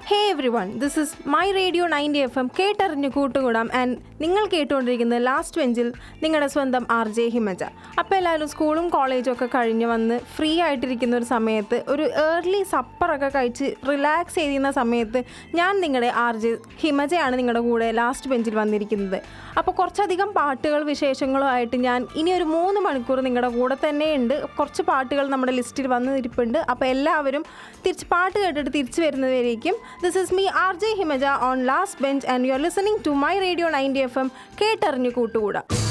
hey everyone this is my radio ninety F M കേട്ടറിഞ്ഞ് കൂട്ടുകൂടാം and നിങ്ങൾ കേട്ടുകൊണ്ടിരിക്കുന്നത് ലാസ്റ്റ് ബെഞ്ചിൽ നിങ്ങളുടെ സ്വന്തം ആർ ജെ ഹിമജ അപ്പോൾ എല്ലാവരും സ്കൂളും കോളേജും ഒക്കെ കഴിഞ്ഞ് വന്ന് ഫ്രീ ആയിട്ടിരിക്കുന്ന ഒരു സമയത്ത് ഒരു ഏർലി സപ്പറൊക്കെ കഴിച്ച് റിലാക്സ് ചെയ്യുന്ന സമയത്ത് ഞാൻ നിങ്ങളുടെ ആർ ജെ ഹിമജയാണ് നിങ്ങളുടെ കൂടെ ലാസ്റ്റ് ബെഞ്ചിൽ വന്നിരിക്കുന്നത് അപ്പോൾ കുറച്ചധികം പാട്ടുകൾ വിശേഷങ്ങളും ആയിട്ട് ഞാൻ ഇനി ഒരു മൂന്ന് മണിക്കൂർ നിങ്ങളുടെ കൂടെ തന്നെ ഉണ്ട് കുറച്ച് പാട്ടുകൾ നമ്മുടെ ലിസ്റ്റിൽ വന്ന് ഇരിപ്പുണ്ട് അപ്പോൾ എല്ലാവരും തിരിച്ച് പാട്ട് കേട്ടിട്ട് തിരിച്ചു വരുന്നവരേക്കും this is me R J Himaja on last bench and you are listening to my radio ninety F M കേട്ടറിഞ്ഞു കൂട്ടുകൂടാം